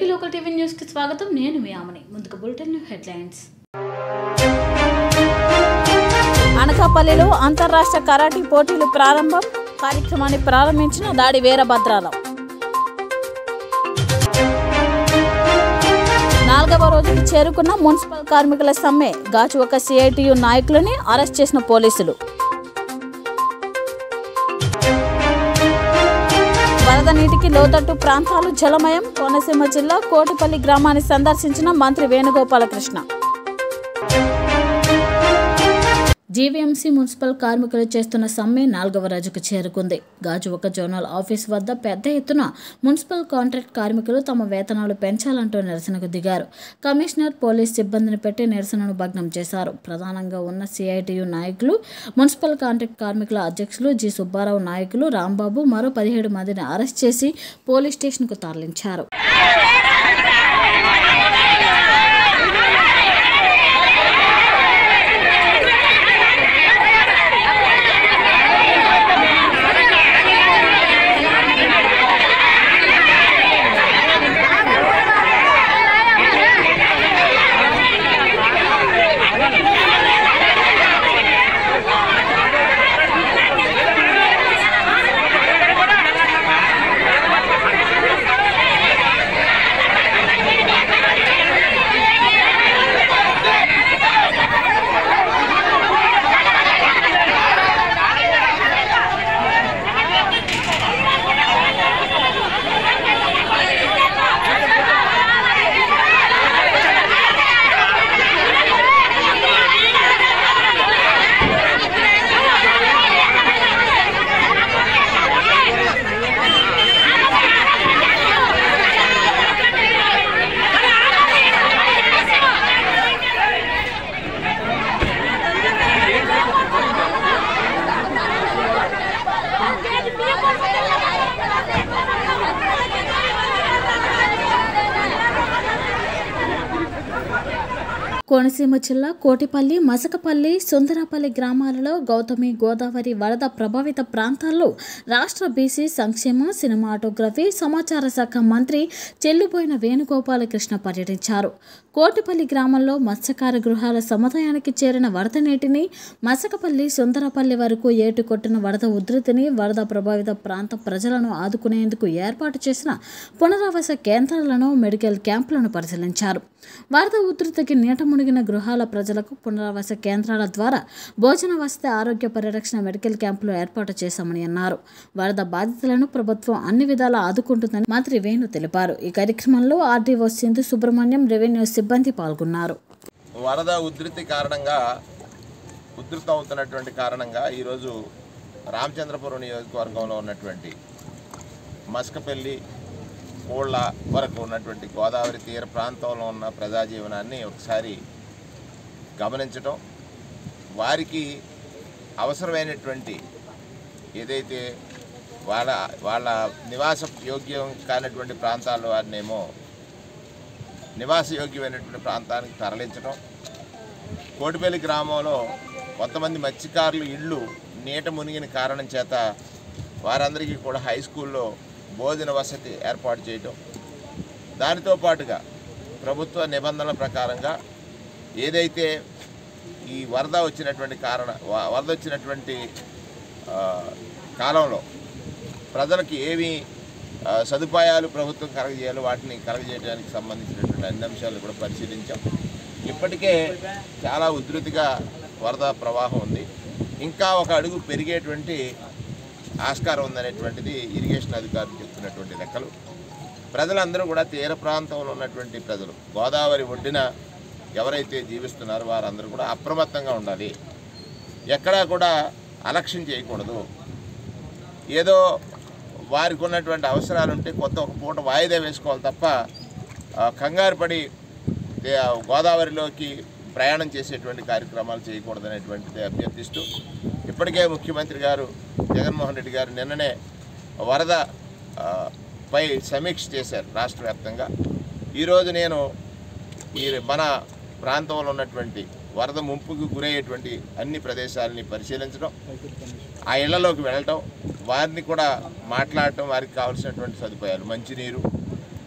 AP local TV న్యూస్కి స్వాగతం నేను మీ ఆమని ముందుకు బులెటిన్ హెడ్లైన్స్ అనకాపల్లిలో అంతర్రాష్ట్ర కరాటీ పోటీలు ప్రారంభం కార్యక్రమాన్ని ప్రారంభించిన దాడి వీరభద్రారావు నాలుగవ రోజుకి చేరుకున్న మున్సిపల్ కార్మికుల సమ్మె గాచువక సిఐటియు నాయకులని అరెస్ట్ చేసిన పోలీసులు వరద నీటికి లోతట్టు ప్రాంతాలు జలమయం కోనసీమ జిల్లా కోటిపల్లి గ్రామాన్ని సందర్శించిన మంత్రి వేణుగోపాలకృష్ణ జీవీఎంసీ మున్సిపల్ కార్మికులు చేస్తున్న సమ్మె నాలుగవ రోజుకు చేరుకుంది గాజువక జోనల్ ఆఫీస్ వద్ద పెద్ద ఎత్తున మున్సిపల్ కాంట్రాక్ట్ కార్మికులు తమ వేతనాలు పెంచాలంటూ నిరసనకు దిగారు కమిషనర్ పోలీస్ సిబ్బందిని పెట్టి నిరసనను భగ్నం చేశారు ప్రధానంగా ఉన్న సిఐటియు నాయకులు మున్సిపల్ కాంట్రాక్ట్ కార్మికుల అధ్యక్షులు జి సుబ్బారావు నాయకులు రాంబాబు మరో పదిహేడు మందిని అరెస్ట్ చేసి పోలీస్ స్టేషన్కు తరలించారు కోనసీమ జిల్లా కోటిపల్లి మసకపల్లి సుందరపల్లి గ్రామాలలో గౌతమి గోదావరి వరద ప్రభావిత ప్రాంతాల్లో రాష్ట్ర బీసీ సంక్షేమ సినిమాటోగ్రఫీ సమాచార శాఖ మంత్రి చెల్లుబోయిన వేణుగోపాలకృష్ణ పర్యటించారు కోటిపల్లి గ్రామంలో మత్స్యకార గృహాల సముదాయానికి చేరిన వరద నీటిని మసకపల్లి సుందరపల్లి వరకు ఏటు కొట్టిన వరద ఉధృతిని వరద ప్రభావిత ప్రాంత ప్రజలను ఆదుకునేందుకు ఏర్పాటు చేసిన పునరావాస కేంద్రాలను మెడికల్ క్యాంపులను పరిశీలించారు వరద ఉధృతికి నీట మునిగిన గృహాల ప్రజలకు పునరావాస కేంద్రాల ద్వారా భోజన వసతి ఆరోగ్య పరిరక్షణ మెడికల్ క్యాంపులు ఏర్పాటు చేశామని అన్నారు వరద బాధితులను ప్రభుత్వం అన్ని విధాలా ఆదుకుంటుందని మంత్రి వేణు తెలిపారు ఈ కార్యక్రమంలో ఆర్డీఓ సింధు సుబ్రహ్మణ్యం రెవెన్యూ సిబ్బంది పాల్గొన్నారు వరద ఉధృతి కారణంగా ఉధృతం అవుతున్నటువంటి కారణంగా ఈరోజు రామచంద్రపురం నియోజకవర్గంలో ఉన్నటువంటి మస్కపల్లి కోళ్ళ వరకు ఉన్నటువంటి గోదావరి తీర ప్రాంతంలో ఉన్న ప్రజాజీవనాన్ని ఒకసారి గమనించటం వారికి అవసరమైనటువంటి ఏదైతే వాళ్ళ వాళ్ళ నివాస యోగ్యం కానటువంటి ప్రాంతాల్లో వారినేమో నివాసయోగ్యమైనటువంటి ప్రాంతానికి తరలించడం కోటిపల్లి గ్రామంలో కొంతమంది మత్స్యకారులు ఇళ్ళు నీట మునిగిన కారణం చేత వారందరికీ కూడా హై స్కూల్లో భోజన వసతి ఏర్పాటు చేయటం దానితో పాటుగా ప్రభుత్వ నిబంధనల ప్రకారంగా ఏదైతే ఈ వరద వచ్చినటువంటి కారణ వ- వరద వచ్చినటువంటి ఆ, కాలంలో ప్రజలకు ఏమి ఆ, సదుపాయాలు ప్రభుత్వం కలగజేయాలో వాటిని కలగజేయడానికి సంబంధించినటువంటి అన్ని అంశాలు కూడా పరిశీలించాం ఇప్పటికే చాలా ఉధృతిగా వరద ప్రవాహం ఉంది ఇంకా ఒక అడుగు పెరిగేటువంటి ఆస్కారం ఉందనేటువంటిది ఇరిగేషన్ అధికారులు చెప్తున్నటువంటి లెక్కలు ప్రజలందరూ కూడా తీర ప్రాంతంలో ఉన్నటువంటి ప్రజలు గోదావరి ఒడ్డున ఎవరైతే జీవిస్తున్నారో వారందరూ కూడా అప్రమత్తంగా ఉండాలి ఎక్కడా కూడా అలక్ష్యం చేయకూడదు ఏదో వారికి ఉన్నటువంటి అవసరాలు ఉంటే కొత్త ఒక పూట వాయిదా వేసుకోవాలి తప్ప ఆ, కంగారు పడి ఏ, గోదావరిలోకి ప్రయాణం చేసేటువంటి కార్యక్రమాలు చేయకూడదనేటువంటిది అభ్యర్థిస్తూ ఇప్పటికే ముఖ్యమంత్రి గారు జగన్మోహన్ రెడ్డి గారు నిన్ననే వరద ఆ, పై సమీక్ష చేశారు రాష్ట్ర వ్యాప్తంగా ఈరోజు నేను ఈ మన ప్రాంతంలో ఉన్నటువంటి వరద ముంపుకు గురయ్యేటువంటి అన్ని ప్రదేశాలని పరిశీలించడం ఆ ఇళ్లలోకి వెళ్ళటం వారిని కూడా మాట్లాడటం వారికి కావాల్సినటువంటి సదుపాయాలు మంచినీరు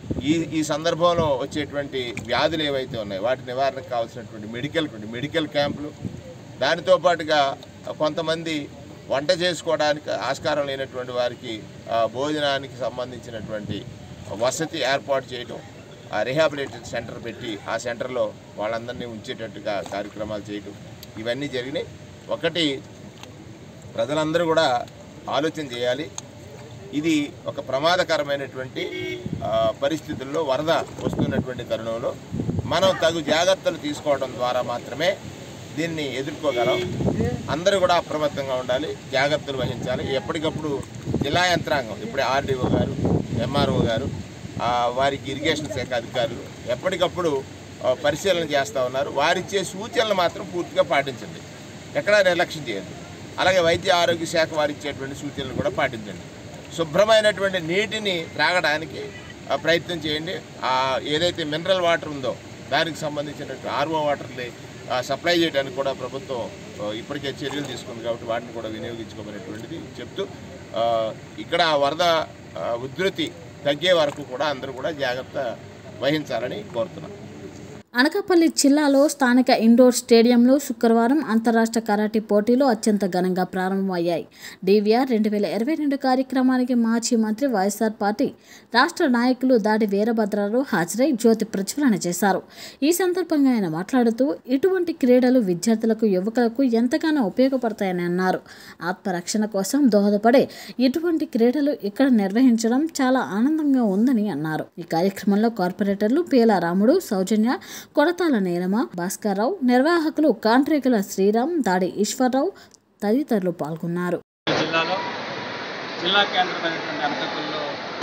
ఈ ఈ సందర్భంలో వచ్చేటువంటి వ్యాధులు ఏవైతే ఉన్నాయో వాటి నివారణకు కావాల్సినటువంటి మెడికల్ మెడికల్ క్యాంపులు దానితో పాటుగా కొంతమంది వంట చేసుకోవడానికి ఆస్కారం లేనటువంటి వారికి ఆ, భోజనానికి సంబంధించినటువంటి వసతి ఏర్పాటు చేయడం ఆ రిహాబిలిటేషన్ సెంటర్ పెట్టి ఆ సెంటర్లో వాళ్ళందరినీ ఉంచేటట్టుగా కార్యక్రమాలు చేయడం ఇవన్నీ జరిగినాయి ఒకటి ప్రజలందరూ కూడా ఆలోచన చేయాలి ఇది ఒక ప్రమాదకరమైనటువంటి ఆ, పరిస్థితుల్లో వరద వస్తున్నటువంటి తరుణంలో మనం తగు జాగ్రత్తలు తీసుకోవడం ద్వారా మాత్రమే దీన్ని ఎదుర్కోగలం అందరూ కూడా అప్రమత్తంగా ఉండాలి జాగ్రత్తలు వహించాలి ఎప్పటికప్పుడు జిల్లా యంత్రాంగం ఇప్పుడే ఆర్డీఓ గారు ఎంఆర్ఓ గారు ఆ, వారికి ఇరిగేషన్ శాఖ అధికారులు ఎప్పటికప్పుడు ఆ, పరిశీలన చేస్తూ ఉన్నారు వారిచ్చే సూచనలు మాత్రం పూర్తిగా పాటించండి ఎక్కడా నిర్లక్ష్యం చేయద్దు అలాగే వైద్య ఆరోగ్య శాఖ వారు ఇచ్చేటువంటి సూచనలు కూడా పాటించండి శుభ్రమైనటువంటి నీటిని త్రాగడానికి ఆ, ప్రయత్నం చేయండి ఆ, ఏదైతే మినరల్ వాటర్ ఉందో దానికి సంబంధించినటువంటి ఆర్ఓ వాటర్ని ఆ, సప్లై చేయడానికి కూడా ప్రభుత్వం ఆ, ఇప్పటికే చర్యలు తీసుకుంది కాబట్టి వాటిని కూడా వినియోగించుకోమనేటువంటిది చెప్తూ ఆ, ఇక్కడ వరద ఆ, ఉధృతి తగ్గే వరకు కూడా అందరూ కూడా జాగ్రత్త వహించాలని కోరుతున్నాం అనకాపల్లి జిల్లాలో స్థానిక ఇండోర్ స్టేడియంలో శుక్రవారం అంతరాష్ట్ర కరాటే పోటీలు అత్యంత ఘనంగా ప్రారంభమయ్యాయి డివిఆర్ రెండు వేల ఇరవై రెండు కార్యక్రమానికి మాజీ మంత్రి వైఎస్ఆర్ పార్టీ రాష్ట్ర నాయకులు దాడి వీరభద్రరావు హాజరై జ్యోతి ప్రజ్వలన చేశారు ఈ సందర్భంగా ఆయన మాట్లాడుతూ ఇటువంటి క్రీడలు విద్యార్థులకు యువకులకు ఎంతగానో ఉపయోగపడతాయని అన్నారు ఆత్మరక్షణ కోసం దోహదపడే ఇటువంటి క్రీడలు ఇక్కడ నిర్వహించడం చాలా ఆనందంగా ఉందని అన్నారు ఈ కార్యక్రమంలో కార్పొరేటర్లు పీల రాముడు సౌజన్య కొడతాల నీలమ భాస్కర్రావు నిర్వాహకులు కాంట్రేకుల శ్రీరామ్ దాడి ఈశ్వరరావు తదితరులు పాల్గొన్నారు జిల్లాలో జిల్లా కేంద్రమైనటువంటి అనకాపల్లిలో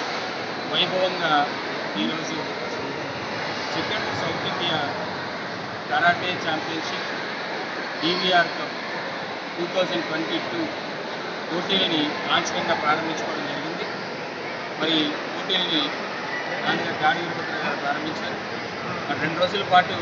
వైభవంగా ఈరోజు second South India karate championship EVR cup two thousand twenty two పోటీలని లాంఛనంగా ప్రారంభించుకోవడం జరిగింది మరి పోటీల్ని దానిగా గాడి వీరభద్రరావు ప్రారంభించారు మరి రెండు రోజుల పాటు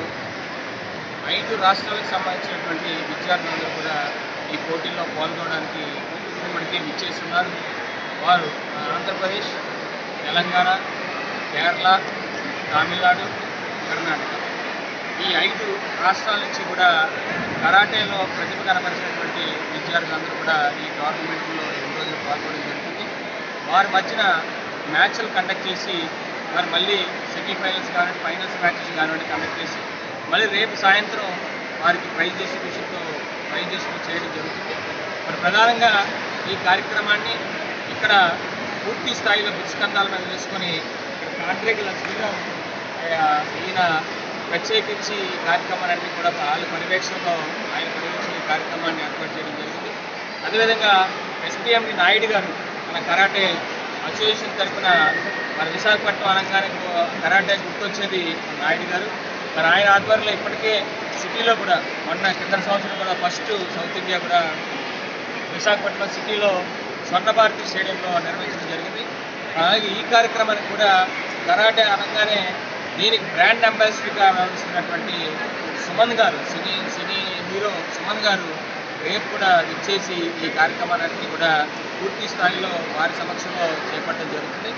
ఐదు రాష్ట్రాలకు సంబంధించినటువంటి విద్యార్థులందరూ కూడా ఈ పోటీల్లో పాల్గొనడానికి ఇప్పటికే విచ్చేస్తున్నారు వారు ఆ, ఆంధ్రప్రదేశ్ తెలంగాణ కేరళ తమిళనాడు కర్ణాటక ఈ ఐదు రాష్ట్రాల నుంచి కూడా కరాటేలో ప్రతిభ కనపరిచినటువంటి విద్యార్థులందరూ కూడా ఈ టోర్నమెంట్లో రెండు రోజులు పాల్గొనడం జరుగుతుంది వారి మధ్యన మ్యాచ్లు కండక్ట్ చేసి మరి మళ్ళీ సెమీఫైనల్స్ కానివ్వండి ఫైనల్స్ మ్యాచెస్ కానివ్వండి కండక్ట్ చేసి మళ్ళీ రేపు సాయంత్రం వారికి ప్రైజ్ డిస్ట్రిబ్యూషన్తో ప్రైజ్ డిస్ట్రిబ్యూట్ చేయడం జరుగుతుంది మరి ప్రధానంగా ఈ కార్యక్రమాన్ని ఇక్కడ పూర్తి స్థాయిలో పుష్కందాల మీద వేసుకొని కాంట్రేకుల శ్రీరామ్ ఆ, ఈయన ప్రత్యేకించి ఈ కార్యక్రమాలన్నీ కూడా వాళ్ళ పర్యవేక్షణలో ఆయన పర్యవేక్షణ ఈ కార్యక్రమాన్ని ఏర్పాటు చేయడం జరిగింది అదేవిధంగా ఎస్పీఎండి నాయుడు గారు మన కరాటే అసోసియేషన్ తరఫున మరి విశాఖపట్నం అనగానే గు- కరాటే గుర్తొచ్చేది మన నాయుడు గారు మరి ఆయన ఆధ్వర్యంలో ఇప్పటికే సిటీలో కూడా మొన్న కింద సంవత్సరం కూడా ఫస్ట్ సౌత్ ఇండియా కూడా విశాఖపట్నం సిటీలో స్వర్ణభారతి స్టేడియంలో నిర్వహించడం జరిగింది అలాగే ఈ కార్యక్రమానికి కూడా కరాటే అనగానే దీనికి బ్రాండ్ అంబాసిడర్గా వ్యవహరిస్తున్నటువంటి సుమన్ గారు సినీ సినీ హీరో సుమన్ గారు రేపు కూడా ఇచ్చేసి ఈ కార్యక్రమాలన్నీ కూడా పూర్తి స్థాయిలో వారి సమక్షంలో చేపట్టడం జరుగుతుంది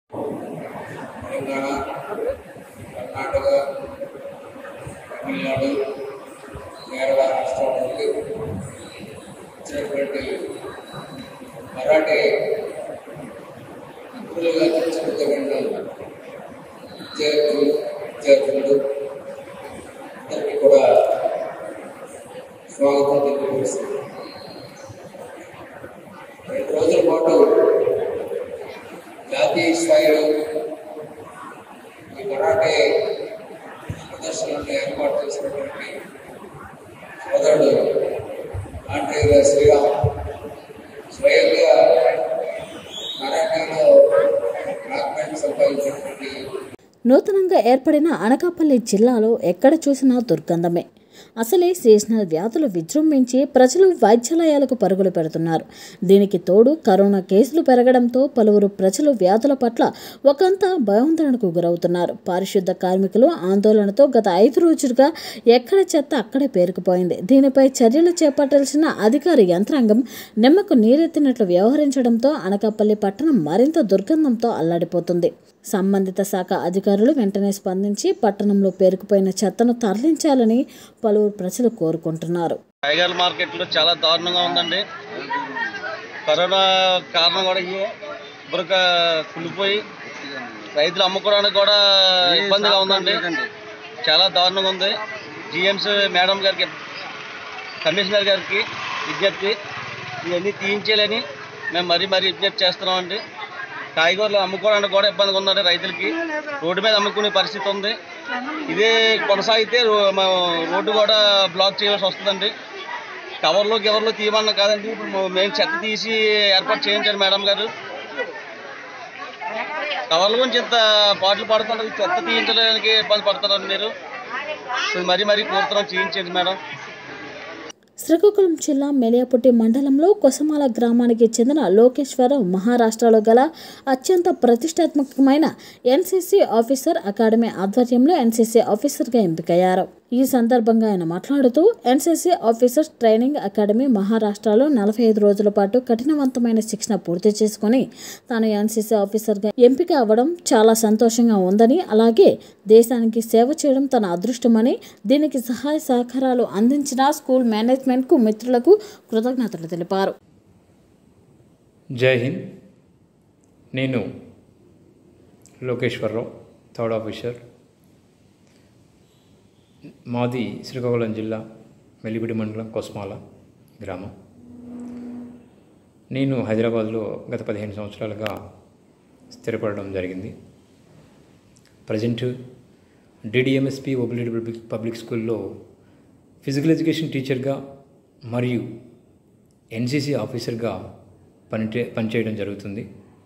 తెలంగాణ కర్ణాటక తమిళనాడు కేరళ రాష్ట్రాల నుండి వచ్చినటువంటి మరాఠీ మిత్రులుగా తెచ్చుకుంటున్న విద్యార్థులు విద్యార్థులు అందరికీ కూడా స్వాగతం తెలియజేస్తుంది రెండు రోజుల పాటు జాతీయ స్థాయిలో ఈ కరాటే ప్రదర్శనలను ఏర్పాటు చేసినటువంటి సోదరుడు ఆండ్రేయ శ్రీరామ్ స్వయంగా కరాటేలో బ్లాక్ బెల్ట్ సంపాదించినటువంటి నూతనంగా ఏర్పడిన అనకాపల్లి జిల్లాలో ఎక్కడ చూసినా దుర్గంధమే అసలే సీజనల్ వ్యాధులు విజృంభించి ప్రజలు వైద్యాలయాలకు పరుగులు పెడుతున్నారు దీనికి తోడు కరోనా కేసులు పెరగడంతో పలువురు ప్రజలు వ్యాధుల పట్ల ఒకంత భయాందోళనకు గురవుతున్నారు పారిశుద్ధ కార్మికులు ఆందోళనతో గత ఐదు రోజులుగా ఎక్కడ చెత్త అక్కడే పేరుకుపోయింది దీనిపై చర్యలు చేపట్టాల్సిన అధికార యంత్రాంగం నిమ్మకు నీరెత్తినట్లు వ్యవహరించడంతో అనకాపల్లి పట్టణం మరింత దుర్గంధంతో అల్లాడిపోతుంది సంబంధిత శాఖ అధికారులు వెంటనే స్పందించి పట్టణంలో పేరుకుపోయిన చెత్తను తరలించాలని పలువురు ప్రజలు కోరుకుంటున్నారు టైగర్ మార్కెట్లో చాలా దారుణంగా ఉందండి కరోనా కారణం కూడా ఇయే బురక కుళ్ళిపోయి రైతులు అమ్ముకోవడానికి కూడా ఇబ్బందిగా ఉందండి చాలా దారుణంగా ఉంది జిఎంసీ మేడం గారికి కమిషనర్ గారికి విజ్ఞప్తి ఇవన్నీ తీయించేయాలని మేము మరీ మరీ విజ్ఞప్తి చేస్తున్నామండి కాయగూరలు అమ్ముకోవడానికి కూడా ఇబ్బందిగా ఉందండి రైతులకి రోడ్డు మీద అమ్ముకునే పరిస్థితి ఉంది ఇదే కొనసాగితే రో- మేము రోడ్డు కూడా బ్లాక్ చేయాల్సి వస్తుందండి కవర్లు గివర్లు తీయమన్నా కాదండి ఇప్పుడు మ- మేము చెత్త తీసి ఏర్పాటు చేయించారు మేడం గారు కవర్ల గురించి ఇంత పాటలు పడుతున్నారు చెత్త తీయించడానికి ఇబ్బంది పడుతున్నారు మీరు ఇది మరీ మరీ కోరుతున్నాం చేయించండి మేడం శ్రీకాకుళం జిల్లా మెలియాపుట్టి మండలంలో కొసమాల గ్రామానికి చెందిన లోకేశ్వరం మహారాష్ట్రలో గల అత్యంత ప్రతిష్టాత్మకమైన ఎన్సీసీ ఆఫీసర్ అకాడమీ ఆధ్వర్యంలో ఎన్సీసీ ఆఫీసర్గా ఎంపికయ్యారు ఈ సందర్భంగా ఆయన మాట్లాడుతూ ఎన్సీసీ ఆఫీసర్ ట్రైనింగ్ అకాడమీ మహారాష్ట్రలో నలభై ఐదు రోజుల పాటు కఠినవంతమైన శిక్షణ పూర్తి చేసుకుని తాను ఎన్సీసీ ఆఫీసర్గా ఎంపిక అవ్వడం చాలా సంతోషంగా ఉందని అలాగే దేశానికి సేవ చేయడం తన అదృష్టమని దీనికి సహాయ సహకారాలు అందించిన స్కూల్ మేనేజ్మెంట్కు మిత్రులకు కృతజ్ఞతలు తెలిపారు జై హింద్ నేను లోకేశ్వరరావు థర్డ్ ఆఫీసర్ మాది శ్రీకాకుళం జిల్లా మెల్లిపిడి మండలం కొస్మాల గ్రామం నేను హైదరాబాద్లో గత పదిహేను సంవత్సరాలుగా స్థిరపడడం జరిగింది ప్రజెంట్ డిడిఎంఎస్పి ఒబిలిటీ పబ్లిక్ పబ్లిక్ స్కూల్లో ఫిజికల్ ఎడ్యుకేషన్ టీచర్గా మరియు ఎన్సీసీ ఆఫీసర్గా పనిచే పనిచేయడం జరుగుతుంది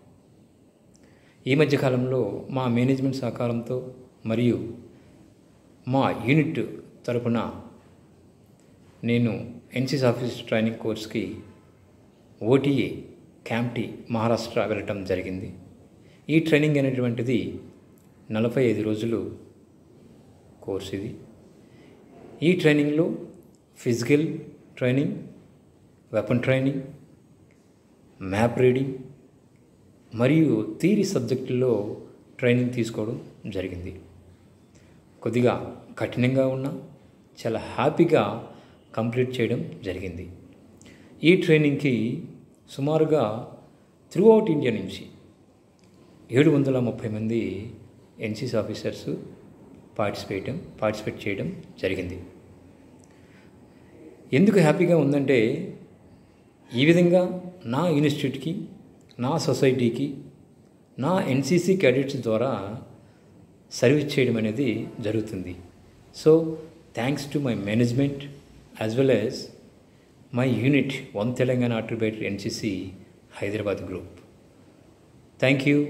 ఈ మధ్య కాలంలో మా మేనేజ్మెంట్ సహకారంతో మరియు మా యూనిట్ తరపున నేను ఎన్సీసీ ఆఫీస్ ట్రైనింగ్ కోర్స్కి ఓటీఏ క్యాంప్టీ మహారాష్ట్ర వెళ్ళటం జరిగింది ఈ ట్రైనింగ్ అనేటువంటిది నలభై ఐదు రోజులు కోర్స్ ఇది ఈ ట్రైనింగ్లో physical training weapon training map reading మరియు థీరీ సబ్జెక్టుల్లో ట్రైనింగ్ తీసుకోవడం జరిగింది కొద్దిగా కఠినంగా ఉన్నా చాలా హ్యాపీగా కంప్లీట్ చేయడం జరిగింది ఈ ట్రైనింగ్కి సుమారుగా త్రూ అవుట్ ఇండియా నుంచి ఏడు వందల ముప్పై మంది ఎన్సీసీ ఆఫీసర్స్ పార్టిసిపేట్ పార్టిసిపేట్ చేయడం జరిగింది ఎందుకు హ్యాపీగా ఉందంటే ఈ విధంగా నా ఇన్స్టిట్యూట్కి నా సొసైటీకి నా ఎన్సీసీ క్యాడెట్స్ ద్వారా సర్వీస్ చేయడం అనేది జరుగుతుంది so thanks to my management as well as my unit one Telangana అట్రిబేటర్ NCC Hyderabad group thank you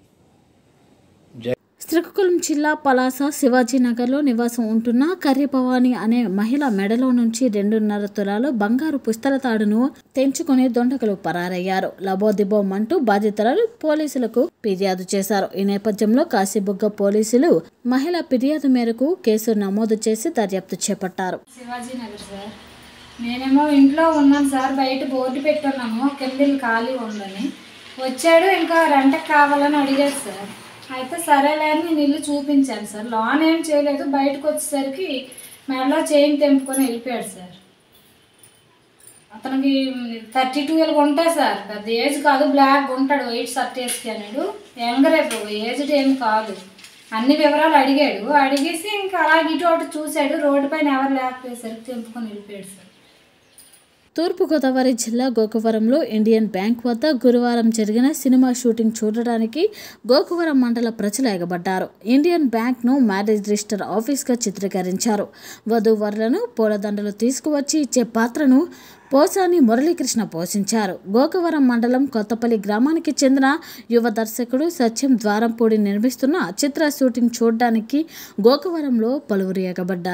Srikakulam జిల్లా పలాస శివాజీనగర్లో నివాసం ఉంటున్న కర్యభవాని అనే మహిళ మెడలో నుంచి రెండున్నర తులాలు బంగారు పుస్తల తాడును తెంచుకుని దొండగలు పరారయ్యారు లబోదిబోం అంటూ బాధితురాలు పోలీసులకు ఫిర్యాదు చేశారు ఈ నేపథ్యంలో కాశీబుగ్గ పోలీసులు మహిళ ఫిర్యాదు మేరకు కేసు నమోదు చేసి దర్యాప్తు చేపట్టారు శివాజీ నగర్ సార్ నేనేమో ఇంట్లో ఉన్నాను సార్ బయట బోర్డు పెట్టున్నాము కిందలు ఖాళీ ఉందని వచ్చాడు ఇంకా రెంట్కి కావాలని అడిగాడు సార్ అయితే సరేలే అని నేను ఇల్లు చూపించాను సార్ లోన్ ఏం చేయలేదు బయటకు వచ్చేసరికి మెడలో చైన్ తెంపుకొని వెళ్ళిపోయాడు సార్ అతనికి థర్టీ టూ ఇయర్గా ఉంటాయి సార్ పెద్ద ఏజ్ కాదు బ్లాక్ ఉంటాడు వైట్ షర్ట్ వేసుకున్నాడు యంగ్ రేపు ఏజ్డ్ ఏం కాదు అన్ని వివరాలు అడిగాడు అడిగేసి ఇంకా అలాగే ఇటు అటు చూశాడు రోడ్డు పైన ఎవరు లేకపోయేసరికి తెంపుకొని వెళ్ళిపోయాడు సార్ తూర్పుగోదావరి జిల్లా గోకవరంలో ఇండియన్ బ్యాంక్ వద్ద గురువారం జరిగిన సినిమా షూటింగ్ చూడడానికి గోకవరం మండల ప్రజలు ఎగబడ్డారు ఇండియన్ బ్యాంక్ను మ్యారేజ్ రిజిస్టర్ ఆఫీస్గా చిత్రీకరించారు వధూవరులను పూలదండలు తీసుకువచ్చి ఇచ్చే పాత్రను పోసాని మురళీకృష్ణ పోషించారు గోకవరం మండలం కొత్తపల్లి గ్రామానికి చెందిన యువ దర్శకుడు సత్యం ద్వారంపూడి నిర్మిస్తున్న చిత్ర షూటింగ్ చూడడానికి గోకవరంలో పలువురు ఎగబడ్డారు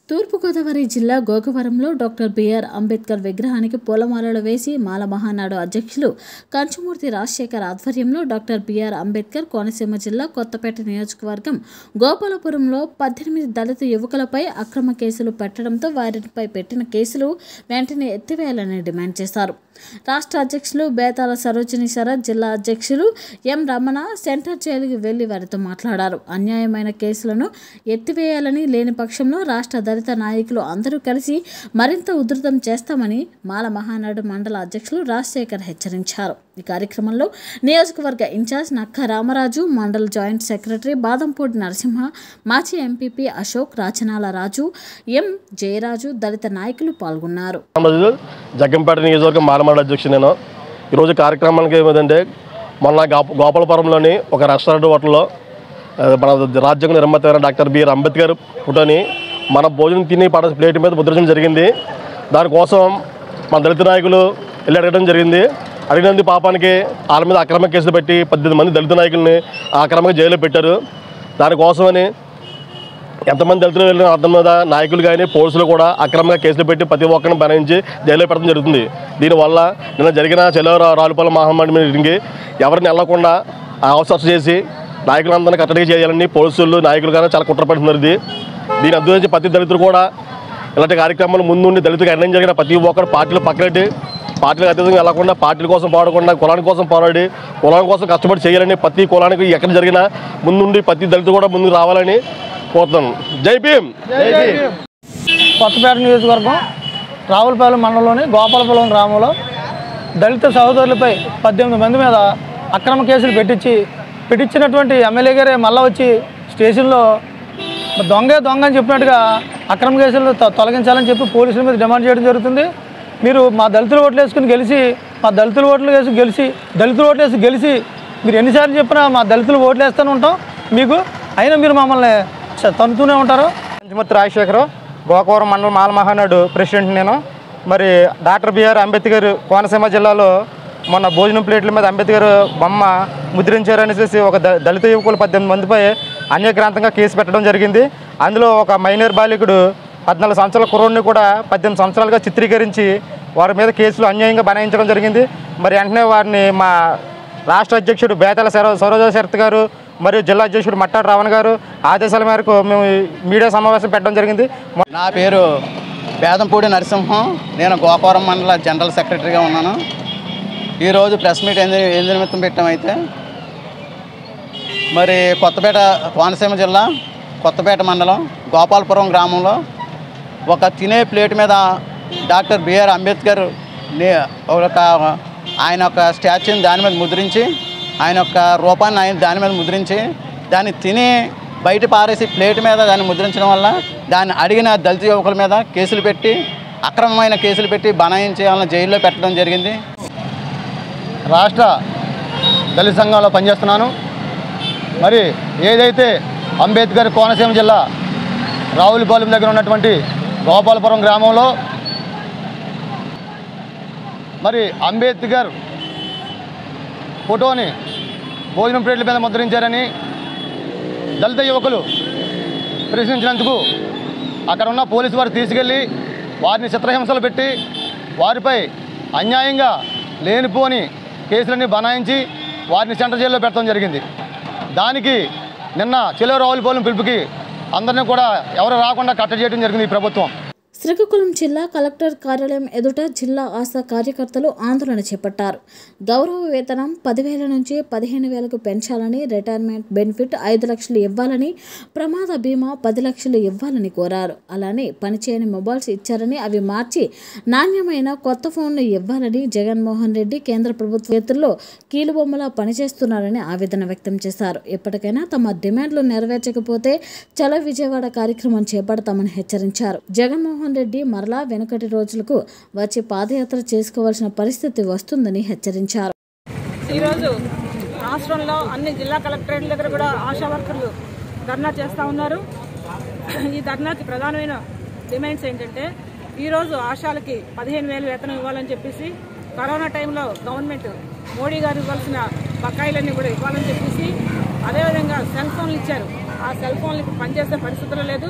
తూర్పుగోదావరి జిల్లా గోకవరంలో డాక్టర్ బిఆర్ అంబేద్కర్ విగ్రహానికి పూలమాలలు వేసి మాల మహానాడు అధ్యక్షులు కంచుమూర్తి రాజశేఖర్ ఆధ్వర్యంలో డాక్టర్ బిఆర్ అంబేద్కర్ కోనసీమ జిల్లా కొత్తపేట నియోజకవర్గం గోపాలపురంలో పద్దెనిమిది దళిత యువకులపై అక్రమ కేసులు పెట్టడంతో వారిపై పెట్టిన కేసులు వెంటనే ఎత్తివేయాలని డిమాండ్ చేశారు రాష్ట్ర అధ్యక్షులు బేతాల సరోజిని శరత్ జిల్లా అధ్యక్షులు ఎం రమణ సెంటర్ జైలుకి వెళ్లి వారితో మాట్లాడారు అన్యాయమైన కేసులను ఎత్తివేయాలని లేని పక్షంలో రాష్ట్ర దళిత నాయకులు అందరూ కలిసి మరింత ఉధృతం చేస్తామని మాల మహానాడు మండల అధ్యక్షులు రాజశేఖర్ హెచ్చరించారు ఈ కార్యక్రమంలో నియోజకవర్గ ఇన్ఛార్జ్ నక్క రామరాజు మండల జాయింట్ సెక్రటరీ బాదంపూడి నరసింహ మాజీ ఎంపీపీ అశోక్ రాచనాల రాజు ఎం జయరాజు దళిత నాయకులు పాల్గొన్నారు రామరాజు జగ్గంపేట నియోజకవర్గం మారమాడ అధ్యక్షుడు నేను ఈరోజు కార్యక్రమానికి ఏమిటంటే మొన్న గోప గోపాలపురంలోని ఒక రెస్టారెంట్ హోటల్లో ఆ, మన రాజ్యాంగ నిర్మాత అయిన డాక్టర్ బిఆర్ అంబేద్కర్ ఫోటోని మన భోజనం తిని పడ ప్లేట్ మీద ముద్రించడం జరిగింది దానికోసం మన దళిత నాయకులు వెళ్ళి అడగడం జరిగింది అడిగినందుకు పాపానికి వాళ్ళ మీద అక్రమ కేసులు పెట్టి పద్దెనిమిది మంది దళిత నాయకుల్ని అక్రమంగా జైల్లో పెట్టారు దానికోసమని ఎంతమంది దళితులు వెళ్ళిన అర్థం మీద నాయకులు కానీ పోలీసులు కూడా అక్రమంగా కేసులు పెట్టి ప్రతి ఒక్కరిని బనాయించి జైల్లో పెట్టడం జరుగుతుంది దీనివల్ల నిన్న జరిగిన చెలో రాలుపల్ల మహమ్మారి మీటింగ్కి ఎవరిని వెళ్లకుండా అవసరం చేసి నాయకులందరినీ కట్టడిగా చేయాలని పోలీసులు నాయకులు కానీ చాలా కుట్ర పడుతున్నారు ఇది దీని అర్థం ప్రతి దళితులు కూడా ఇలాంటి కార్యక్రమాలు ముందుండి దళితులకు అన్యాయం జరిగిన ప్రతి ఒక్కరు పార్టీలు పక్కనెట్టి పార్టీలకు అతీతంగా వెళ్లకుండా పార్టీల కోసం పోరాడకుండా కులాని కోసం పోరాడి కులం కోసం కష్టపడి చేయాలని ప్రతి కులానికి ఎక్కడ జరిగినా ముందుండి ప్రతి దళితులు కూడా ముందుకు రావాలని కోరుతున్నాను జై భీమ్ జై భీమ్ కొత్తపేట నియోజకవర్గం రావులపాలెం మండలంలోని గోపాలపురం గ్రామంలో దళిత సహోదరులపై పద్దెనిమిది మంది మీద అక్రమ కేసులు పెట్టించి పెట్టించినటువంటి ఎమ్మెల్యే గారే మళ్ళీ వచ్చి స్టేషన్లో దొంగే దొంగ అని చెప్పినట్టుగా అక్రమ కేసులు తొ- తొలగించాలని చెప్పి పోలీసుల మీద డిమాండ్ చేయడం జరుగుతుంది మీరు మా దళితులు ఓట్లు వేసుకుని గెలిచి మా దళితులు ఓట్లు వేసి గెలిచి దళితులు ఓట్లు వేసి గెలిచి మీరు ఎన్నిసార్లు చెప్పినా మా దళితులు ఓట్లు వేస్తూనే ఉంటాం మీకు అయినా మీరు మమ్మల్ని చ- తంతుతూనే ఉంటారు పంచమూర్తి రాజశేఖర్ గోకవరం మండలం మాల మహానాడు ప్రెసిడెంట్ నేను మరి డాక్టర్ బిఆర్ అంబేద్కర్ కోనసీమ జిల్లాలో మొన్న భోజనం ప్లేట్ల మీద అంబేద్కర్ బొమ్మ ముద్రించారనేసి ఒక ద- దళిత యువకులు పద్దెనిమిది మందిపై అన్యక్రాంతంగా కేసు పెట్టడం జరిగింది అందులో ఒక మైనర్ బాలికుడు పద్నాలుగు సంవత్సరాల కుర్రోడిని కూడా పద్దెనిమిది సంవత్సరాలుగా చిత్రీకరించి వారి మీద కేసులు అన్యాయంగా బనాయించడం జరిగింది మరి వెంటనే వారిని మా రాష్ట్ర అధ్యక్షుడు బేతల సరో సరోజా శరత్ గారు మరియు జిల్లా అధ్యక్షుడు మట్టాడు రావణ్ గారు ఆదేశాల మేరకు మేము ఈ మీడియా సమావేశం పెట్టడం జరిగింది నా పేరు బేదంపూడి నరసింహం నేను గోకవరం మండల జనరల్ సెక్రటరీగా ఉన్నాను ఈరోజు ప్రెస్ మీట్ ఎందు ఎందు నిమిత్తం పెట్టామైతే మరి కొత్తపేట కోనసీమ జిల్లా కొత్తపేట మండలం గోపాలపురం గ్రామంలో ఒక తినే ప్లేట్ మీద డాక్టర్ బిఆర్ అంబేద్కర్ నే- ఒక ఆయన ఒక స్టాచ్యూని దాని మీద ముద్రించి ఆయన యొక్క రూపాన్ని ఆయన దాని మీద ముద్రించి దాన్ని తిని బయట పారేసి ప్లేట్ మీద దాన్ని ముద్రించడం వల్ల దాన్ని అడిగిన దళిత యువకుల మీద కేసులు పెట్టి అక్రమమైన కేసులు పెట్టి బనాయించి వాళ్ళని జైల్లో పెట్టడం జరిగింది రాష్ట్ర దళిత సంఘంలో పనిచేస్తున్నాను మరి ఏదైతే అంబేద్కర్ కోనసీమ జిల్లా రావులపాలెం దగ్గర ఉన్నటువంటి గోపాలపురం గ్రామంలో మరి అంబేద్కర్ ఫోటోని భోజనం ప్లేట్ల మీద ముద్రించారని దళిత యువకులు ప్రశ్నించినందుకు అక్కడ ఉన్న పోలీసు వారు తీసుకెళ్ళి వారిని చిత్రహింసలు పెట్టి వారిపై అన్యాయంగా లేనిపోని కేసులన్నీ బనాయించి వారిని సెంట్రల్ జైల్లో పెట్టడం జరిగింది దానికి నిన్న చెలో రావులపాలెం పిలుపుకి అందరినీ కూడా ఎవరు రాకుండా కట్టడి చేయడం జరిగింది ఈ ప్రభుత్వం శ్రీకాకుళం జిల్లా కలెక్టర్ కార్యాలయం ఎదుట జిల్లా ఆశా కార్యకర్తలు ఆందోళన చేపట్టారు గౌరవ వేతనం పదివేల నుంచి పదిహేను వేలకు పెంచాలని రిటైర్మెంట్ బెనిఫిట్ ఐదు లక్షలు ఇవ్వాలని ప్రమాద బీమా పది లక్షలు ఇవ్వాలని కోరారు అలానే పనిచేయని మొబైల్స్ ఇచ్చారని అవి మార్చి నాణ్యమైన కొత్త ఫోన్లు ఇవ్వాలని జగన్మోహన్ రెడ్డి కేంద్ర ప్రభుత్వ చేతుల్లో కీలుబొమ్మలా పనిచేస్తున్నారని ఆవేదన వ్యక్తం చేశారు ఎప్పటికైనా తమ డిమాండ్లు నెరవేర్చకపోతే చలో విజయవాడ కార్యక్రమం చేపడతామని హెచ్చరించారు జగన్మోహన్ రెడ్డి మరలా వెనుకటి రోజులకు వచ్చి పాదయాత్ర చేసుకోవాల్సిన పరిస్థితి వస్తుందని హెచ్చరించారు ఈరోజు రాష్ట్రంలో అన్ని జిల్లా కలెక్టరేట్ల దగ్గర కూడా ఆశా వర్కర్లు ధర్నా చేస్తూ ఉన్నారు ఈ ధర్నాకి ప్రధానమైన డిమాండ్స్ ఏంటంటే ఈరోజు ఆశాలకి పదిహేను వేలు వేతనం ఇవ్వాలని చెప్పేసి కరోనా టైంలో గవర్నమెంట్ మోడీ గారు ఇవ్వాల్సిన బకాయిలన్నీ కూడా ఇవ్వాలని చెప్పేసి అదేవిధంగా సెల్ ఫోన్లు ఇచ్చారు ఆ సెల్ ఫోన్లు ఇప్పుడు పనిచేసే పరిస్థితులు లేదు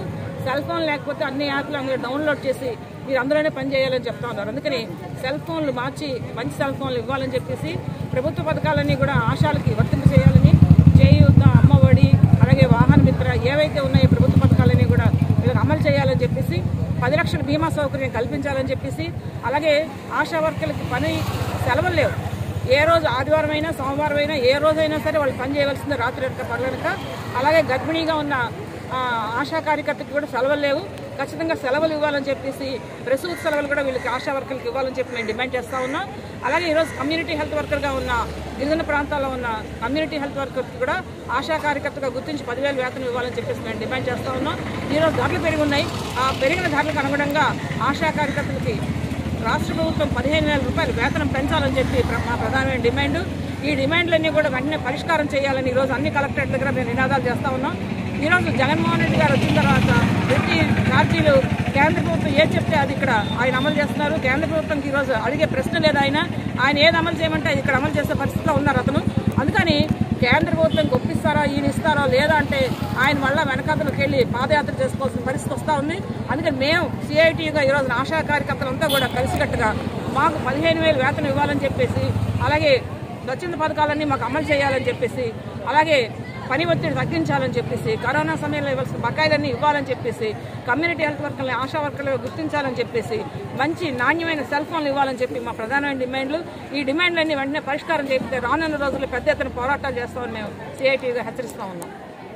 సెల్ ఫోన్ లేకపోతే అన్ని యాప్లు అందరూ డౌన్లోడ్ చేసి మీరు అందులోనే పని చేయాలని చెప్తా ఉన్నారు అందుకని సెల్ ఫోన్లు మార్చి మంచి సెల్ ఫోన్లు ఇవ్వాలని చెప్పేసి ప్రభుత్వ పథకాలన్నీ కూడా ఆశాలకి వర్తింప చేయాలని చేయూత అమ్మఒడి అలాగే వాహన మిత్ర ఏవైతే ఉన్నాయో ప్రభుత్వ పథకాలన్నీ కూడా వీళ్ళకి అమలు చేయాలని చెప్పేసి పది లక్షల బీమా సౌకర్యం కల్పించాలని చెప్పేసి అలాగే ఆశా వర్కర్లకి పని సెలవులు లేవు ఏ రోజు ఆదివారం అయినా సోమవారం అయినా ఏ రోజైనా సరే వాళ్ళు పని చేయవలసిందే రాత్రి వెనక పగలనక అలాగే గర్భిణీగా ఉన్న ఆ, ఆశా కార్యకర్తకి కూడా సెలవులు లేవు ఖచ్చితంగా సెలవులు ఇవ్వాలని చెప్పేసి ప్రసూతి సెలవులు కూడా వీళ్ళకి ఆశా వర్కర్లకు ఇవ్వాలని చెప్పి మేము డిమాండ్ చేస్తా ఉన్నాం అలాగే ఈరోజు కమ్యూనిటీ హెల్త్ వర్కర్గా ఉన్న గిరిజన ప్రాంతాల్లో ఉన్న కమ్యూనిటీ హెల్త్ వర్కర్కి కూడా ఆశా కార్యకర్తగా గుర్తించి పదివేలు వేతనం ఇవ్వాలని చెప్పేసి మేము డిమాండ్ చేస్తా ఉన్నాం ఈరోజు ధరలు పెరిగి ఉన్నాయి ఆ పెరిగిన ధరలకు అనుగుణంగా ఆశా కార్యకర్తలకి రాష్ట్ర ప్రభుత్వం పదిహేను వేల రూపాయలు వేతనం పెంచాలని చెప్పి ప్ర- మా ప్రధానమైన డిమాండ్ ఈ డిమాండ్లన్నీ కూడా వెంటనే పరిష్కారం చేయాలని ఈరోజు అన్ని కలెక్టరేట్ దగ్గర మేము నినాదాలు చేస్తా ఉన్నాం ఈరోజు జగన్మోహన్ రెడ్డి గారు వచ్చిన తర్వాత ప్రతి ఛార్జీలు కేంద్ర ప్రభుత్వం ఏది చెప్తే అది ఇక్కడ ఆయన అమలు చేస్తున్నారు కేంద్ర ప్రభుత్వంకి ఈరోజు అడిగే ప్రశ్న లేదు ఆయన ఆయన ఏది అమలు చేయమంటే అది ఇక్కడ అమలు చేసే పరిస్థితిలో ఉన్నారు అతను అందుకని కేంద్ర ప్రభుత్వం ఒప్పిస్తారా ఈయన ఇస్తారా లేదా అంటే ఆయన వల్ల వెనకాతలకు వెళ్ళి పాదయాత్ర చేసుకోవాల్సిన పరిస్థితి వస్తూ ఉంది అందుకని మేము సిఐటిగా ఈరోజు ఆశా కార్యకర్తలంతా కూడా కలిసికట్టుగా మాకు పదిహేను వేలు వేతనం ఇవ్వాలని చెప్పేసి అలాగే స్వచ్ఛంద పథకాలన్నీ మాకు అమలు చేయాలని చెప్పేసి అలాగే పని ఒత్తిడి తగ్గించాలని చెప్పేసి కరోనా సమయంలో ఇవ్వాల్సిన బకాయిలన్నీ ఇవ్వాలని చెప్పేసి కమ్యూనిటీ హెల్త్ వర్కర్లు ఆశా వర్కర్లు గుర్తించాలని చెప్పేసి మంచి నాణ్యమైన సెల్ ఫోన్లు ఇవ్వాలని చెప్పి మా ప్రధానమైన డిమాండ్లు ఈ డిమాండ్లన్నీ వెంటనే పరిష్కారం చేపితే రానున్న రోజుల్లో పెద్ద ఎత్తున పోరాటాలు చేస్తామని మేము సిఐటీగా హెచ్చరిస్తా ఉన్నాం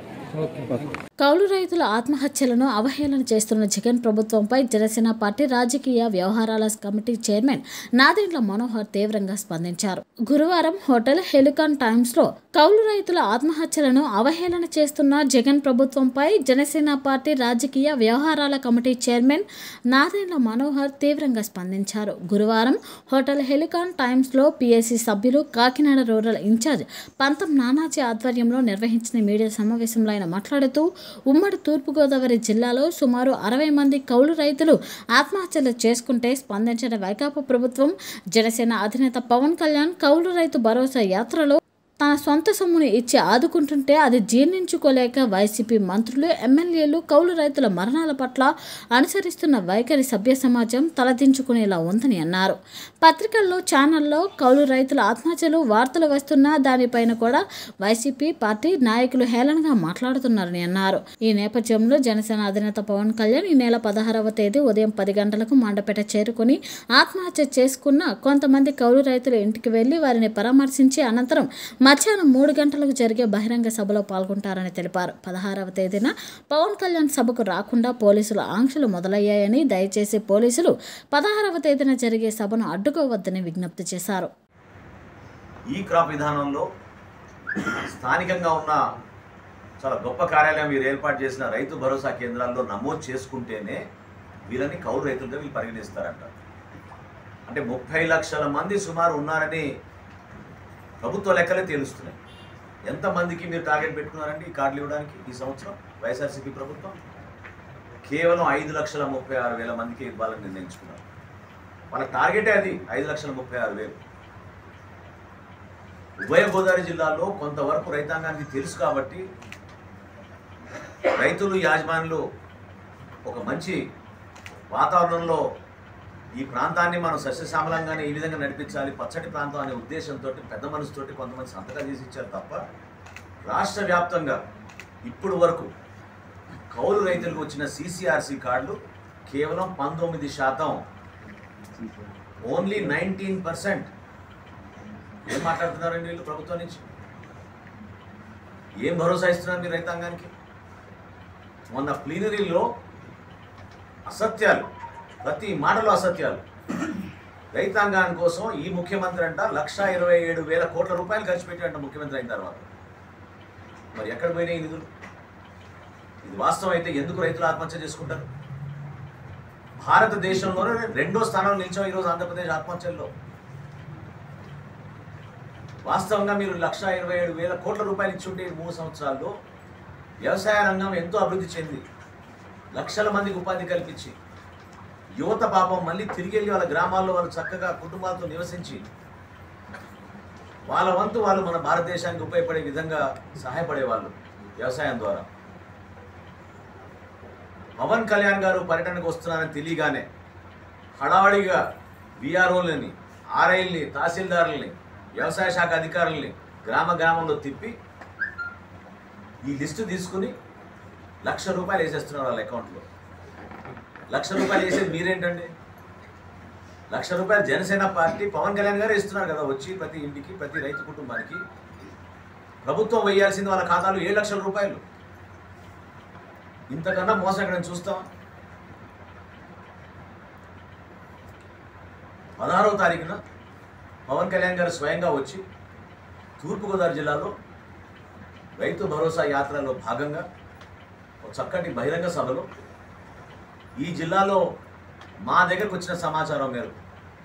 కౌలు రైతుల ఆత్మహత్యలను అవహేళన చేస్తున్న జగన్ ప్రభుత్వంపై జనసేన పార్టీ రాజకీయ వ్యవహారాల కమిటీ చైర్మన్ నాదెండ్ల మనోహర్ తీవ్రంగా స్పందించారు గురువారం హోటల్ హెలికాన్ టైమ్స్ లో కౌలు రైతుల ఆత్మహత్యలను అవహేళన చేస్తున్న జగన్ ప్రభుత్వంపై జనసేన పార్టీ రాజకీయ వ్యవహారాల కమిటీ చైర్మన్ నాదెండ్ల మనోహర్ తీవ్రంగా స్పందించారు గురువారం హోటల్ హెలికాన్ టైమ్స్ లో పిఎస్సి సభ్యులు కాకినాడ రూరల్ ఇన్ఛార్జ్ పంతం నానాజీ ఆధ్వర్యంలో నిర్వహించిన మీడియా సమావేశంలో ఆయన మాట్లాడుతూ ఉమ్మడి తూర్పుగోదావరి జిల్లాలో సుమారు అరవై మంది కౌలు రైతులు ఆత్మహత్యలు చేసుకుంటే స్పందించిన వైకాపా ప్రభుత్వం జనసేన అధినేత పవన్ కళ్యాణ్ కౌలు రైతు భరోసా యాత్రలో తన సొంత సొమ్ముని ఇచ్చి ఆదుకుంటుంటే అది జీర్ణించుకోలేక వైసీపీ మంత్రులు ఎమ్మెల్యేలు కౌలు రైతుల మరణాల పట్ల అనుసరిస్తున్న వైఖరి సభ్య సమాజం తలదించుకునేలా ఉందని అన్నారు పత్రికల్లో ఛానల్లో కౌలు రైతుల ఆత్మహత్యలు వార్తలు వస్తున్నా దానిపైన కూడా వైసీపీ పార్టీ నాయకులు హేళనగా మాట్లాడుతున్నారని అన్నారు ఈ నేపథ్యంలో జనసేన అధినేత పవన్ కళ్యాణ్ ఈ నెల పదహారవ తేదీ ఉదయం పది గంటలకు మండపేట చేరుకుని ఆత్మహత్య చేసుకున్న కొంతమంది కౌలు రైతుల ఇంటికి వెళ్లి వారిని పరామర్శించి అనంతరం మధ్యాహ్నం మూడు గంటలకు జరిగే బహిరంగ సభలో పాల్గొంటారని తెలిపారు పదహారవ తేదీన పవన్ కళ్యాణ్ సభకు రాకుండా పోలీసుల ఆంక్షలు మొదలయ్యాయని దయచేసి పోలీసులు పదహారవ తేదీన జరిగే సభను అడ్డుకోవద్దని విజ్ఞప్తి చేశారు ఈ క్రాప్ విధానంలో స్థానికంగా ఉన్న చాలా గొప్ప కార్యాలయం మీరు ఏర్పాటు చేసిన రైతు భరోసా కేంద్రాల్లో నమోదు చేసుకుంటేనే వీళ్ళని కౌలు రైతులుగా వీళ్ళు పరిగణిస్తారంట అంటే ముప్పై లక్షల మంది సుమారు ఉన్నారని ప్రభుత్వ లెక్కలే తేలుస్తున్నాయి ఎంతమందికి మీరు టార్గెట్ పెట్టుకున్నారండి ఈ కార్డులు ఇవ్వడానికి ఈ సంవత్సరం వైఎస్ఆర్సీపీ ప్రభుత్వం కేవలం ఐదు లక్షల ముప్పై ఆరు వేల మందికి ఇవ్వాలని నిర్ణయించుకున్నారు వాళ్ళ టార్గెటే అది ఐదు లక్షల ముప్పై ఆరు వేలు ఉభయ గోదావరి జిల్లాలో కొంతవరకు రైతాంగానికి తెలుసు కాబట్టి రైతులు యాజమానులు ఒక మంచి వాతావరణంలో ఈ ప్రాంతాన్ని మనం సస్యశ్యామలంగానే ఈ విధంగా నడిపించాలి పచ్చటి ప్రాంతం అనే ఉద్దేశంతో పెద్ద మనసుతోటి కొంతమంది సంతకాలు చేసి ఇచ్చారు తప్ప రాష్ట్ర వ్యాప్తంగా ఇప్పుడు వరకు కౌలు రైతులకు వచ్చిన సిసిఆర్సి కార్డులు కేవలం పంతొమ్మిది శాతం ఓన్లీ నైన్టీన్ పర్సెంట్ ఏం మాట్లాడుతున్నారండి వీళ్ళు ప్రభుత్వం నుంచి ఏం భరోసా ఇస్తున్నారు మీరు రైతాంగానికి మొన్న ప్లీనరీలో అసత్యాలు ప్రతి మాటలో అసత్యాలు రైతాంగాని కోసం ఈ ముఖ్యమంత్రి అంట లక్ష ఇరవై ఏడు వేల కోట్ల రూపాయలు ఖర్చు పెట్టాడంట ముఖ్యమంత్రి అయిన తర్వాత మరి ఎక్కడ పోయినాయి ఈ నిధులు ఇది వాస్తవం అయితే ఎందుకు రైతులు ఆత్మహత్య చేసుకుంటారు భారతదేశంలోనే రెండో స్థానంలో నిలిచాం ఈరోజు ఆంధ్రప్రదేశ్ ఆత్మహత్యల్లో వాస్తవంగా మీరు లక్ష ఇరవై ఏడు వేల కోట్ల రూపాయలు ఇచ్చుంటే ఈ మూడు సంవత్సరాల్లో వ్యవసాయ రంగం ఎంతో అభివృద్ధి చెంది లక్షల మందికి ఉపాధి కల్పించి యువత పాపం మళ్ళీ తిరిగి వెళ్ళి వాళ్ళ గ్రామాల్లో వాళ్ళు చక్కగా కుటుంబాలతో నివసించి వాళ్ళ వంతు వాళ్ళు మన భారతదేశానికి ఉపయోగపడే విధంగా సహాయపడేవాళ్ళు వ్యవసాయం ద్వారా పవన్ కళ్యాణ్ గారు పర్యటనకు వస్తున్నారని తెలియగానే హడావడిగా విఆర్ఓలని ఆర్ఐల్ని తహసీల్దారుల్ని వ్యవసాయ శాఖ అధికారుల్ని గ్రామ గ్రామంలో తిప్పి ఈ లిస్టు తీసుకుని లక్ష రూపాయలు వేసేస్తున్నారు వాళ్ళ అకౌంట్లో లక్ష రూపాయలు వేసేది మీరేంటండి లక్ష రూపాయలు జనసేన పార్టీ పవన్ కళ్యాణ్ గారు ఇస్తున్నారు కదా వచ్చి ప్రతి ఇంటికి ప్రతి రైతు కుటుంబానికి ప్రభుత్వం వేయాల్సింది వాళ్ళ ఖాతాలో ఏడు లక్షల రూపాయలు ఇంతకన్నా మోసం ఎక్కడ చూస్తాం పదహారవ తారీఖున పవన్ కళ్యాణ్ గారు స్వయంగా వచ్చి తూర్పుగోదావరి జిల్లాలో రైతు భరోసా యాత్రలో భాగంగా ఒక చక్కటి బహిరంగ సభలో ఈ జిల్లాలో మా దగ్గరకు వచ్చిన సమాచారం మేరకు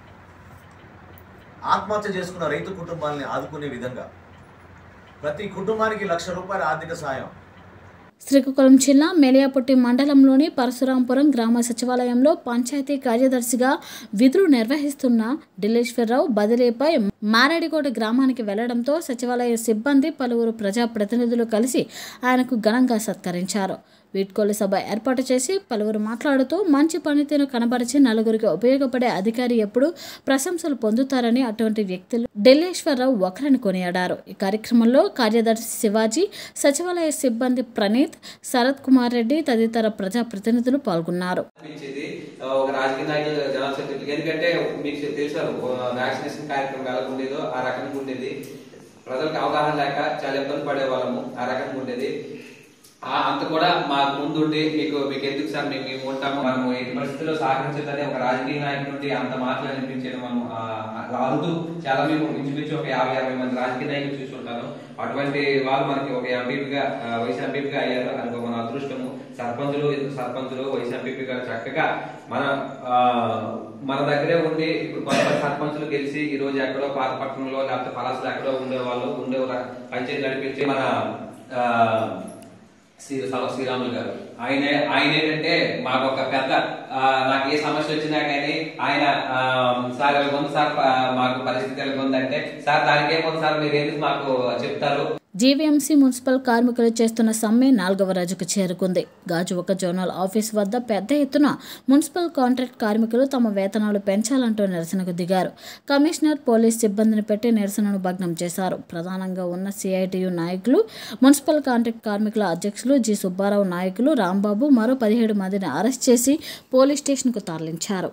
ఆత్మహత్య చేసుకున్న రైతు కుటుంబాలని ఆదుకునే విధంగా ప్రతి కుటుంబానికి లక్ష రూపాయల ఆర్థిక సాయం శ్రీకాకుళం జిల్లా మెలియాపుట్టి మండలంలోని పరశురాంపురం గ్రామ సచివాలయంలో పంచాయతీ కార్యదర్శిగా విధులు నిర్వహిస్తున్న ఢిల్లేశ్వరరావు బదిలీపై మారేడికోట గ్రామానికి వెళ్లడంతో సచివాలయ సిబ్బంది పలువురు ప్రజాప్రతినిధులు కలిసి ఆయనకు ఘనంగా సత్కరించారు వీడ్కోలు సభ ఏర్పాటు చేసి పలువురు మాట్లాడుతూ మంచి పనితీరు కనబరిచి నలుగురికి ఉపయోగపడే అధికారి ఎప్పుడు ప్రశంసలు పొందుతారని అటువంటి వ్యక్తులు ఢిల్లేశ్వరరావు ఒకరని కొనియాడారు ఈ కార్యక్రమంలో కార్యదర్శి శివాజీ సచివాలయ సిబ్బంది ప్రణీత్ శరత్ కుమార్ రెడ్డి తదితర ప్రజాప్రతినిధులు పాల్గొన్నారు అనిపించేది ఒక రాజకీయ నాయకులు జనాల సెక్రటరీ ఎందుకంటే మీకు తెలుసు వ్యాక్సినేషన్ కార్యక్రమం ఎలా ఉండేదో ఆ రకంగా ఉండేది ప్రజలకు అవగాహన లేక చాలా ఇబ్బంది పడే వాళ్ళము ఆ రకంగా ఉండేది ఆ అంత కూడా మాకు ముందుండి మీకు మీకు ఎందుకు సార్ మేము మేము ఉంటాము మనము ఎట్టి పరిస్థితుల్లో సహకరించదని ఒక రాజకీయ నాయకుడి నుండి అంత మాటలు అనిపించేది మనం ఆ, అలా అరుదు చాలా మేము ఇంచుమించు ఒక యాభై యాభై మంది రాజకీయ నాయకులు చూసుకుంటాను అటువంటి వాళ్ళు మనకి ఒక ఎంపీగా వైస్ ఎంపీగా అయ్యారు అది మన అదృష్టము సర్పంచులు సర్పంచులు వైస్ ఎంపీగా చక్కగా మన ఆ, మన దగ్గరే ఉండి ఇప్పుడు కొంతమంది సర్పంచులు గెలిచి ఈ రోజు ఎక్కడో పాతపట్నంలో లేకపోతే పలాసలో ఎక్కడో ఉండే వాళ్ళు ఉండే ఒక పంచాయతీ నడిపించి మన ఆ, శ్రీ సవ- శ్రీరాములు గారు ఆయన ఆయన ఏంటంటే మాకు ఒక పెద్ద ఆ, నాకు ఏ సమస్య వచ్చినా కానీ ఆయన ఆ, సార్ ఇలా ఉంది సార్ ఆ, మాకు పరిస్థితి ఎలా ఉందంటే సార్ దానికి ఏముంది సార్ మీరు ఎందుకు మాకు చెప్తారు జీవీఎంసీ మున్సిపల్ కార్మికులు చేస్తున్న సమ్మె నాలుగవ రోజుకు చేరుకుంది గాజువక జోనల్ ఆఫీస్ వద్ద పెద్ద ఎత్తున మున్సిపల్ కాంట్రాక్ట్ కార్మికులు తమ వేతనాలు పెంచాలంటూ నిరసనకు దిగారు కమిషనర్ పోలీస్ సిబ్బందిని పెట్టి నిరసనను భగ్నం చేశారు ప్రధానంగా ఉన్న సిఐటియు నాయకులు మున్సిపల్ కాంట్రాక్ట్ కార్మికుల అధ్యక్షులు జి సుబ్బారావు నాయకులు రాంబాబు మరో పదిహేడు మందిని అరెస్ట్ చేసి పోలీస్ స్టేషన్కు తరలించారు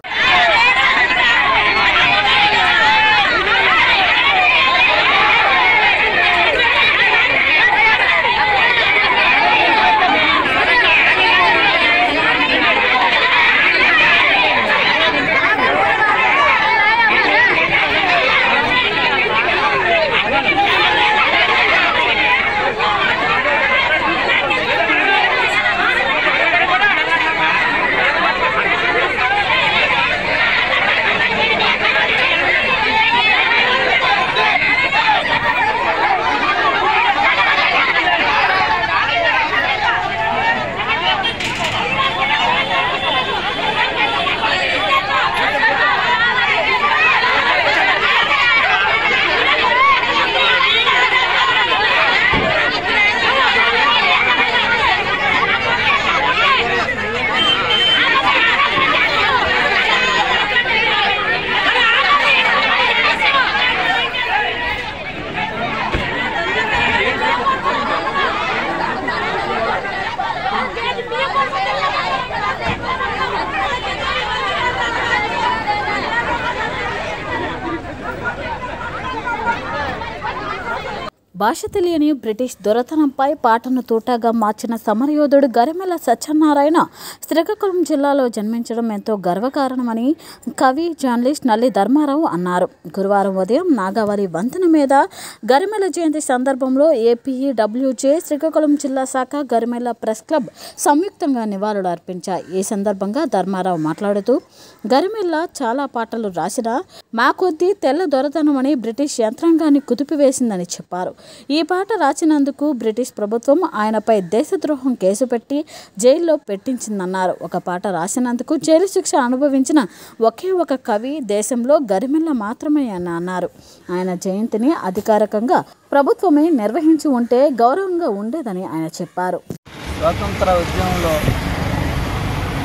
భాష తెలియని బ్రిటిష్ దొరతనంపై పాటను తూటాగా మార్చిన సమరయోధుడు గరిమెల సత్యనారాయణ శ్రీకాకుళం జిల్లాలో జన్మించడం ఎంతో గర్వకారణమని కవి జర్నలిస్ట్ నల్లి ధర్మారావు అన్నారు గురువారం ఉదయం నాగావళి వంతెన మీద గరిమెల జయంతి సందర్భంలో ఏపీఈడబ్ల్యూజే శ్రీకాకుళం జిల్లా శాఖ గరిమెల ప్రెస్ క్లబ్ సంయుక్తంగా నివాళులు అర్పించాయి ఈ సందర్భంగా ధర్మారావు మాట్లాడుతూ గరిమెల్ల చాలా పాటలు రాసిన మా కొద్దీ తెల్ల దొరతనమని బ్రిటిష్ యంత్రాంగాన్ని కుదిపివేసిందని చెప్పారు ఈ పాట రాసినందుకు బ్రిటిష్ ప్రభుత్వం ఆయనపై దేశద్రోహం కేసు పెట్టి జైల్లో పెట్టించిందన్నారు ఒక పాట రాసినందుకు జైలు శిక్ష అనుభవించిన ఒకే ఒక కవి దేశంలో గరిమెల్ల మాత్రమే అని అన్నారు ఆయన జయంతిని అధికారికంగా ప్రభుత్వమే నిర్వహించి ఉంటే గౌరవంగా ఉండేదని ఆయన చెప్పారు స్వాతంత్ర ఉద్యమంలో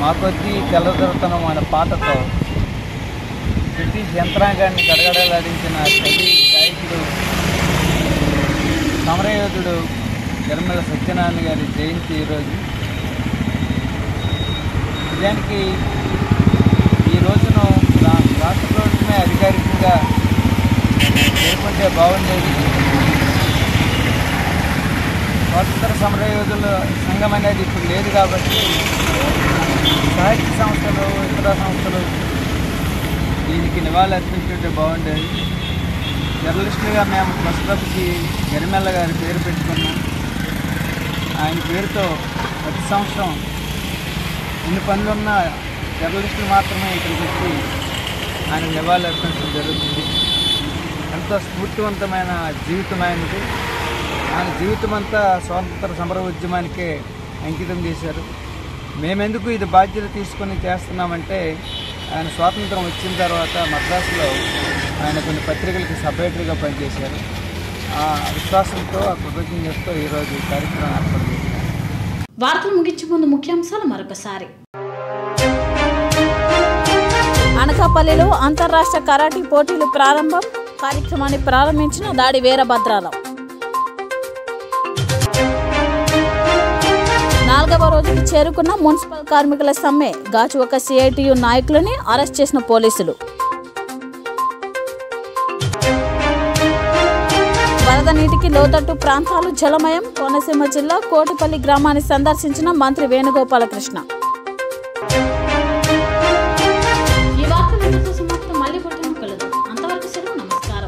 మా కొద్దీ తెల్లదొరతనం అనే పాటతో బ్రిటిష్ యంత్రాంగాన్ని గడగడలాడించిన కవి గాయకుడు సమరయోధుడు నిర్మల సత్యనారాయణ గారి జయంతి ఈరోజు నిజానికి ఈ రోజును రా- రాష్ట్ర ప్రభుత్వమే అధికారికంగా జరుపుకుంటే బాగుండేది స్వాతంత్ర సమరయోధుల సంఘం అనేది ఇప్పుడు లేదు కాబట్టి సాహిత్య సంస్థలు ఇతర సంస్థలు దీనికి నివాళులు అర్పించుంటే బాగుండేది జర్నలిస్టులుగా మేము ప్రస్తుతకి గరిమెల్ల గారి పేరు పెట్టుకున్నాం ఆయన పేరుతో ప్రతి సంవత్సరం ఎన్ని పనులున్నా జర్నలిస్టులు మాత్రమే ఇక్కడికి వచ్చి ఆయన నివాళులు అర్పించడం జరుగుతుంది ఎంతో స్ఫూర్తివంతమైన జీవితం ఆయనది ఆయన జీవితం అంతా స్వాతంత్ర సమర ఉద్యమానికే అంకితం చేశారు మేమెందుకు ఇది బాధ్యత తీసుకొని చేస్తున్నామంటే ఆయన స్వాతంత్రం వచ్చిన తర్వాత మద్రాసులో ఆయన కొన్ని పత్రికలకి సపరేటర్గా పనిచేశారు ఆ విశ్వాసంతో ఆ కృతజ్ఞతతో ఈరోజు ఈ కార్యక్రమం ఏర్పాటు చేశారు వార్తలు ముగించే ముందు ముఖ్యాంశాలు మరొకసారి అనకాపల్లిలో అంతర్రాష్ట్ర కరాటీ పోటీలు ప్రారంభం కార్యక్రమాన్ని ప్రారంభించిన దాడి వీరభద్రారావు నాలుగవ రోజుకి చేరుకున్న మున్సిపల్ కార్మికుల సమ్మె గాచువక సిఐటియు నాయకులని అరెస్ట్ చేసిన పోలీసులు వరద నీటికి లోతట్టు ప్రాంతాలు జలమయం కోనసీమ జిల్లా కోటిపల్లి గ్రామాన్ని సందర్శించిన మంత్రి వేణుగోపాలకృష్ణ ఈ వార్తలు ఇంతతో సమాప్తం మళ్ళీ పుట్టిన కలదు అంతవరకు సెలవు నమస్కారం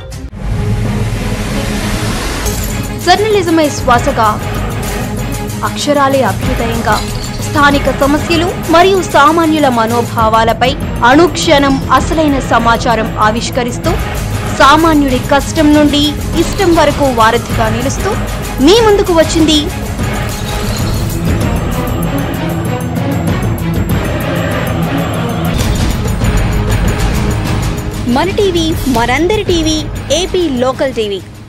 జర్నలిజమే శ్వాసగా అక్షరాలే అభ్యుదయంగా స్థానిక సమస్యలు మరియు సామాన్యుల మనోభావాలపై అనుక్షణం అసలైన సమాచారం ఆవిష్కరిస్తూ సామాన్యుడి కష్టం నుండి ఇష్టం వరకు వారధిగా నిలుస్తూ మీ ముందుకు వచ్చింది మన టీవీ మనందరి టీవీ ఏపీ లోకల్ టీవీ